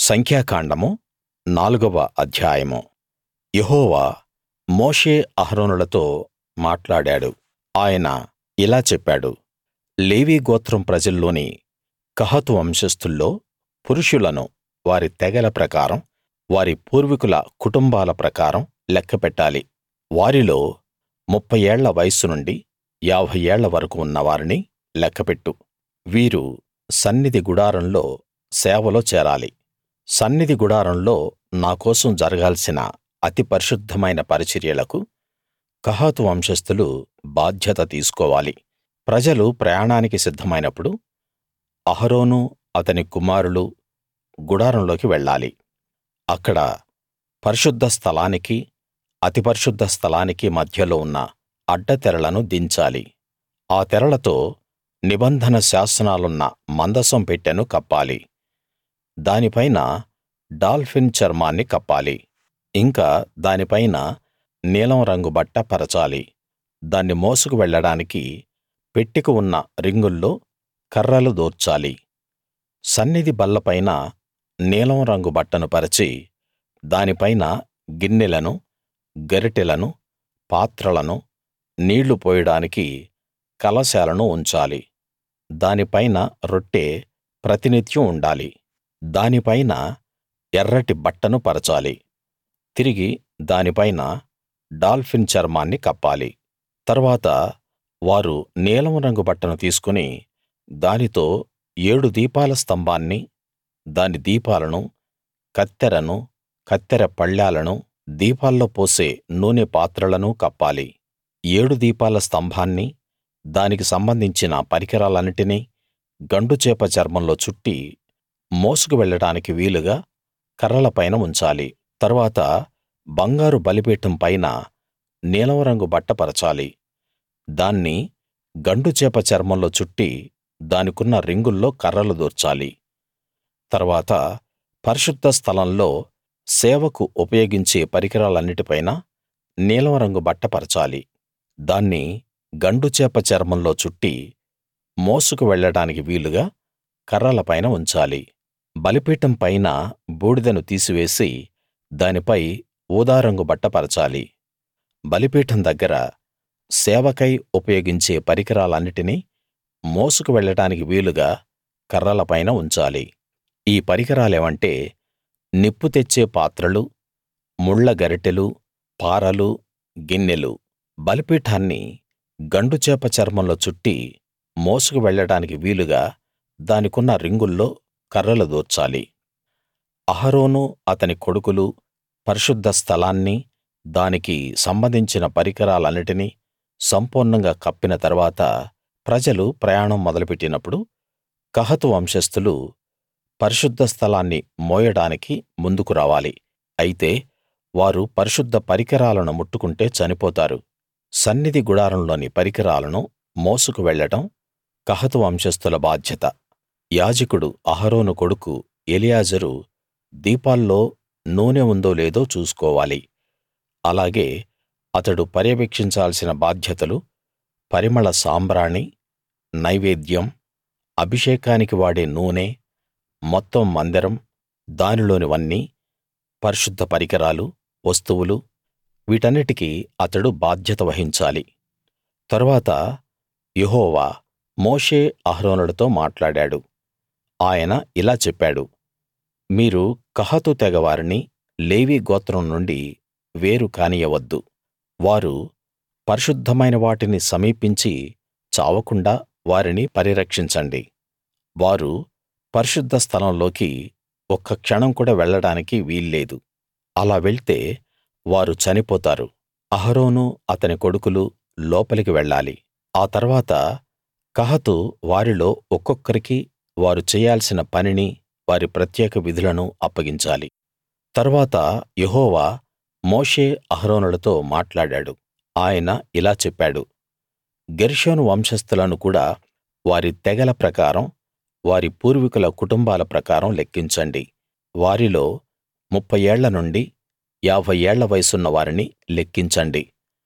సంఖ్యాకాండము నాలుగవ అధ్యాయము యెహోవా మోషే అహరోనులతో మాట్లాడాడు ఆయన ఇలా చెప్పాడు లేవీ గోత్రం ప్రజల్లోని కహాతు వంశస్థుల్లో పురుషులను వారి తెగల ప్రకారం వారి పూర్వీకుల కుటుంబాల ప్రకారం లెక్క పెట్టాలి వారిలో ముప్ఫై ఏళ్ల వయస్సు నుండి యాభై ఏళ్ల వరకూ ఉన్నవారిని లెక్కపెట్టు వీరు సన్నిధి గుడారంలో సేవలో చేరాలి సన్నిధి గుడారంలో నా కోసం జరగాల్సిన అతి పరిశుద్ధమైన పరిచర్యలకు కహాతు వంశస్థులు బాధ్యత తీసుకోవాలి ప్రజలు ప్రయాణానికి సిద్ధమైనప్పుడు అహరోనూ అతని కుమారులూ గుడారంలోకి వెళ్ళాలి అక్కడ పరిశుద్ధ స్థలానికీ అతి పరిశుద్ధ స్థలానికీ మధ్యలో ఉన్న అడ్డతెరలను దించాలి ఆ తెరలతో నిబంధన శాసనాలున్న మందసం పెట్టెను కప్పాలి దాని పైన డాల్ఫిన్ చర్మాన్ని కప్పాలి ఇంకా దాని పైన నీలం రంగు బట్ట పరచాలి దాన్ని మోసుకు వెళ్ళడానికి పెట్టెకు ఉన్న రింగుల్లో కర్రలు దూర్చాలి సన్నిధి బల్ల పైన నీలం రంగు బట్టను పరచి దాని పైన గిన్నెలను గరిటెలను పాత్రలను నీళ్లు పోయడానికి కలశాలను ఉంచాలి దాని పైన రొట్టె ప్రతినిత్యం ఉండాలి దాని పైన ఎర్రటి బట్టను పరచాలి తిరిగి దాని పైన డాల్ఫిన్ చర్మాన్ని కప్పాలి తరువాత వారు నీలం రంగు బట్టను తీసుకుని దానితో ఏడు దీపాల స్తంభాన్ని దాని దీపాలను కత్తెరను కత్తెర పళ్ళాలను దీపాల్లో పోసే నూనె పాత్రలను కప్పాలి ఏడు దీపాల స్తంభాన్ని దానికి సంబంధించిన పరికరాలన్నిటినీ గండుచేప చర్మంలో చుట్టి మోసుకు వెళ్ళడానికి వీలుగా కర్రల పైన ఉంచాలి తరువాత బంగారు బలిపీఠం పైన నీలం రంగు బట్ట పరచాలి దాన్ని గండుచేప చర్మంలో చుట్టి దానికున్న రింగుల్లో కర్రలు దూర్చాలి తర్వాత పరిశుద్ధ స్థలంలో సేవకు ఉపయోగించే పరికరాలన్నిటి పైనా నీలం రంగు బట్ట పరచాలి దాన్ని గండుచేప చర్మంలో చుట్టి మోసుకు వెళ్ళడానికి వీలుగా కర్రల పైన ఉంచాలి బలిపీఠం పైన బూడిదను తీసివేసి దానిపై ఊదా రంగు బట్ట పరచాలి బలిపీఠం దగ్గర సేవకై ఉపయోగించే పరికరాలన్నిటినీ మోసుకు వెళ్ళడానికి వీలుగా కర్రల పైన ఉంచాలి ఈ పరికరాలేవంటే నిప్పు తెచ్చే పాత్రలు ముళ్ళ గరిటెలు పారలు గిన్నెలు బలిపీఠాన్ని గండుచేప చర్మంలో చుట్టి మోసుకు వెళ్ళడానికి వీలుగా దానికున్న రింగుల్లో కర్రలు దూర్చాలి అహరోను అతని కొడుకులు పరిశుద్ధ స్థలాన్నీ దానికి సంబంధించిన పరికరాలన్నిటినీ సంపూర్ణంగా కప్పిన తరువాత ప్రజలు ప్రయాణం మొదలుపెట్టినప్పుడు కహాతు వంశస్థులు పరిశుద్ధ స్థలాన్ని మోయడానికి ముందుకు రావాలి అయితే వారు పరిశుద్ధ పరికరాలను ముట్టుకుంటే చనిపోతారు సన్నిధి గుడారంలోని పరికరాలను మోసుకు వెళ్ళడం కహాతు వంశస్థుల బాధ్యత యాజకుడు అహరోను కొడుకు ఎలియాజరు దీపాల్లో నూనె ఉందో లేదో చూసుకోవాలి అలాగే అతడు పర్యవేక్షించాల్సిన బాధ్యతలు పరిమళ సాంబ్రాణి నైవేద్యం అభిషేకానికి వాడే నూనె మొత్తం మందిరం దానిలోనివన్నీ పరిశుద్ధ పరికరాలు వస్తువులు వీటన్నిటికీ అతడు బాధ్యత వహించాలి తరువాత యెహోవా మోషే అహరోనులతో మాట్లాడాడు ఆయన ఇలా చెప్పాడు మీరు కహాతు తెగ వారిని లేవీ గోత్రం నుండి వేరు కానియ్యవద్దు వారు పరిశుద్ధమైన వాటిని సమీపించి చావకుండా వారిని పరిరక్షించండి వారు పరిశుద్ధ స్థలంలోకి ఒక్క క్షణం కూడా వెళ్ళడానికి వీల్లేదు అలా వెళ్తే వారు చనిపోతారు అహరోను అతని కొడుకులు లోపలికి వెళ్ళాలి ఆ తర్వాత కహాతు వారిలో ఒక్కొక్కరికి వారు చేయాల్సిన పనిని వారి ప్రత్యేక విధులను అప్పగించాలి తరువాత యెహోవా మోషే అహరోనులతో మాట్లాడాడు ఆయన ఇలా చెప్పాడు గెర్షోను వంశస్థులను కూడా వారి తెగల ప్రకారం వారి పూర్వీకుల కుటుంబాల ప్రకారం లెక్కించండి వారిలో ముప్ఫై ఏళ్ల నుండి యాభై ఏళ్ల వయసున్న వారిని లెక్కించండి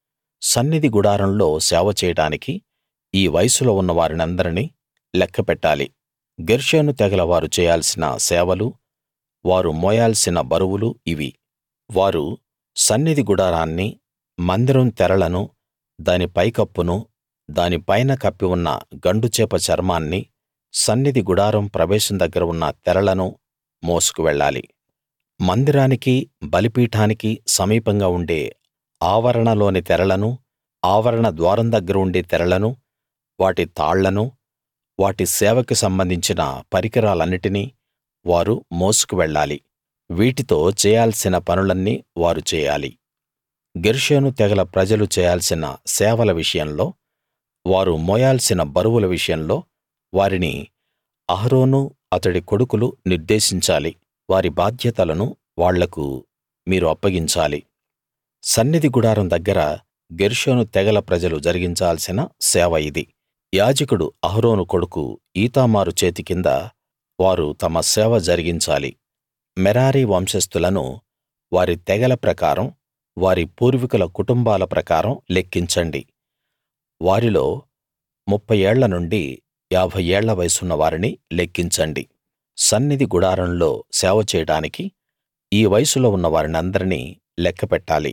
సన్నిధి గుడారంలో సేవ చేయడానికి ఈ వయసులో ఉన్న వారినందరినీ లెక్కపెట్టాలి గెర్షోను తెగల వారు చేయాల్సిన సేవలు వారు మోయాల్సిన బరువులు ఇవి వారు సన్నిధి గుడారాన్ని మందిరం తెరలను దాని పైకప్పును దాని పైన కప్పి ఉన్న గండుచేప చర్మాన్ని సన్నిధి గుడారం ప్రవేశం దగ్గర ఉన్న తెరలను మోసుకు వెళ్ళాలి మందిరానికి బలిపీఠానికి సమీపంగా ఉండే ఆవరణలోని తెరలను ఆవరణ ద్వారం దగ్గర ఉండే తెరలను వాటి తాళ్లనూ వాటి సేవకి సంబంధించిన పరికరాలన్నిటినీ వారు మోసుకు వెళ్ళాలి వీటితో చేయాల్సిన పనులన్నీ వారు చేయాలి గెర్షోను తెగల ప్రజలు చేయాల్సిన సేవల విషయంలో వారు మోయాల్సిన బరువుల విషయంలో వారిని అహరోను అతడి కొడుకులు నిర్దేశించాలి వారి బాధ్యతలను వాళ్లకు మీరు అప్పగించాలి సన్నిధి గుడారం దగ్గర గెర్షోను తెగల ప్రజలు జరిగించాల్సిన సేవ ఇది యాజకుడు అహరోను కొడుకు ఈతామారు చేతి కింద వారు తమ సేవ జరిగించాలి మెరారి వంశస్థులను వారి తెగల ప్రకారం వారి పూర్వీకుల కుటుంబాల ప్రకారం లెక్కించండి వారిలో ముప్ఫై ఏళ్ల నుండి యాభై ఏళ్ల వయసున్న వారిని లెక్కించండి సన్నిధి గుడారంలో సేవ చేయడానికి ఈ వయసులో ఉన్న వారినందరినీ లెక్కపెట్టాలి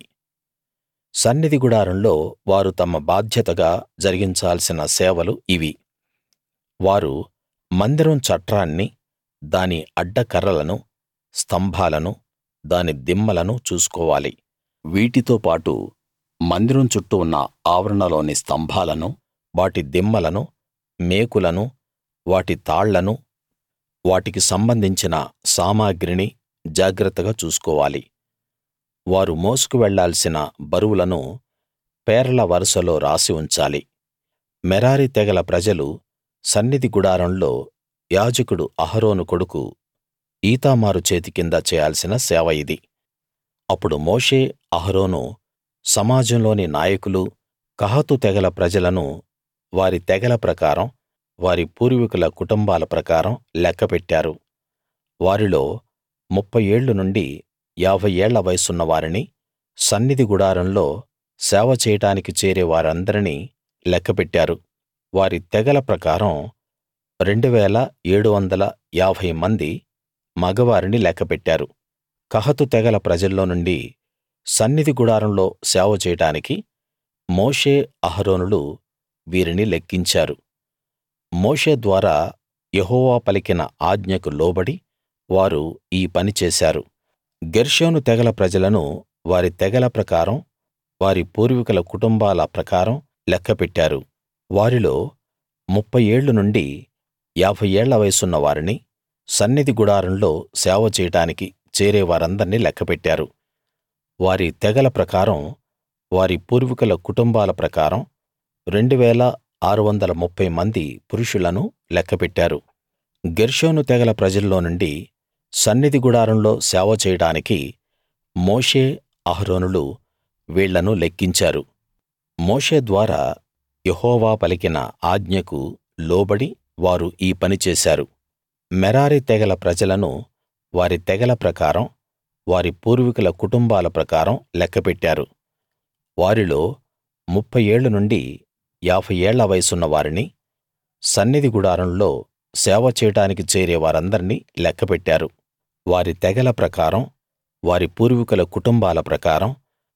సన్నిధి గుడారంలో వారు తమ బాధ్యతగా జరిగించాల్సిన సేవలు ఇవి వారు మందిరం చట్రాన్ని దాని అడ్డకర్రలను స్తంభాలను దాని దిమ్మలను చూసుకోవాలి వీటితో పాటు మందిరం చుట్టూ ఉన్న ఆవరణలోని స్తంభాలను వాటి దిమ్మలను మేకులను వాటి తాళ్లను వాటికి సంబంధించిన సామగ్రిని జాగ్రత్తగా చూసుకోవాలి వారు మోసుకు వెళ్ళాల్సిన బరువులను పేర్ల వరుసలో రాసి ఉంచాలి మెరారి తెగల ప్రజలు సన్నిధి గుడారంలో యాజకుడు అహరోను కొడుకు ఈతామారు చేతి కింద చేయాల్సిన సేవ ఇది అప్పుడు మోషే అహరోను సమాజంలోని నాయకులు కహాతు తెగల ప్రజలను వారి తెగల ప్రకారం వారి పూర్వీకుల కుటుంబాల ప్రకారం లెక్కపెట్టారు వారిలో ముప్ఫై ఏళ్లు నుండి యాభై ఏళ్ల వయసున్న వారిని సన్నిధి గుడారంలో సేవ చేయడానికి చేరే వారందరినీ లెక్కపెట్టారు వారి తెగల ప్రకారం 2750 మంది మగవారిని లెక్కపెట్టారు కహతు తెగల ప్రజల్లో నుండి సన్నిధి గుడారంలో సేవ చేయడానికి మోషే అహరోనులు వీరిని లెక్కించారు మోషే ద్వారా యెహోవా పలికిన ఆజ్ఞకు లోబడి వారు ఈ పని చేశారు గెర్షోను తెగల ప్రజలను వారి తెగల ప్రకారం వారి పూర్వీకుల కుటుంబాల ప్రకారం లెక్కపెట్టారు వారిలో ముప్ఫై ఏళ్లు నుండి యాభై ఏళ్ల వయసున్న వారిని సన్నిధి గుడారంలో సేవ చేయడానికి చేరే వారందర్నీ లెక్కపెట్టారు వారి తెగల ప్రకారం వారి పూర్వీకుల కుటుంబాల ప్రకారం 2630 మంది పురుషులను లెక్కపెట్టారు గెర్షోను తెగల ప్రజల్లో నుండి సన్నిధి గుడారంలో సేవ చేయడానికి మోషే అహరోనులు వీళ్ళను లెక్కించారు మోషే ద్వారా యెహోవా పలికిన ఆజ్ఞకు లోబడి వారు ఈ పని చేశారు మెరారి తెగల ప్రజలను వారి తెగల ప్రకారం వారి పూర్వీకుల కుటుంబాల ప్రకారం లెక్కపెట్టారు వారిలో ముప్ఫై ఏళ్లు నుండి యాభై ఏళ్ల వయసున్న వారిని సన్నిధి గుడారంలో సేవ చేయడానికి చేరే వారందర్నీ లెక్కపెట్టారు వారి తెగల ప్రకారం వారి పూర్వీకుల కుటుంబాల ప్రకారం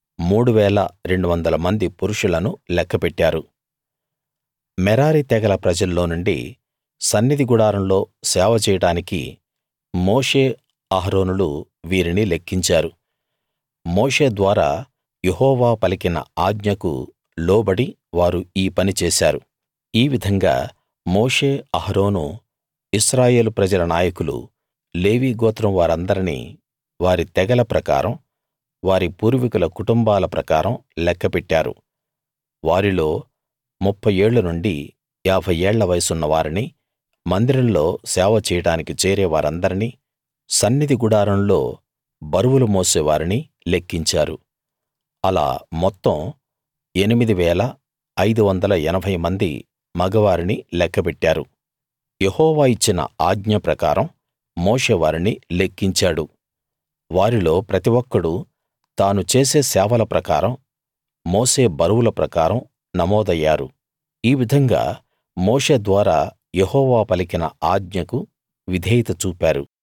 3200 మంది పురుషులను లెక్కపెట్టారు మెరారి తెగల ప్రజల్లో నుండి సన్నిధి గుడారంలో సేవ చేయడానికి మోషే అహరోనులు వీరిని లెక్కించారు మోషే ద్వారా యెహోవా పలికిన ఆజ్ఞకు లోబడి వారు ఈ పని చేశారు ఈ విధంగా మోషే అహరోను ఇశ్రాయేలు ప్రజల నాయకులు లేవీ గోత్రం వారందరినీ వారి తెగల ప్రకారం వారి పూర్వీకుల కుటుంబాల ప్రకారం లెక్కపెట్టారు వారిలో ముప్ఫై ఏళ్ల నుండి యాభై ఏళ్ల వయసున్న వారిని మందిరంలో సేవ చేయడానికి చేరే వారందరినీ సన్నిధి గుడారంలో బరువులు మోసే వారిని లెక్కించారు అలా మొత్తం 8 580 మంది మగవారిని లెక్కపెట్టారు యెహోవా ఇచ్చిన ఆజ్ఞ ప్రకారం మోషే వారిని లెక్కించాడు వారిలో ప్రతి ఒక్కడూ తాను చేసే సేవల ప్రకారం మోసే బరువుల ప్రకారం నమోదయ్యారు ఈ విధంగా మోషే ద్వారా యెహోవా పలికిన ఆజ్ఞకు విధేయత చూపారు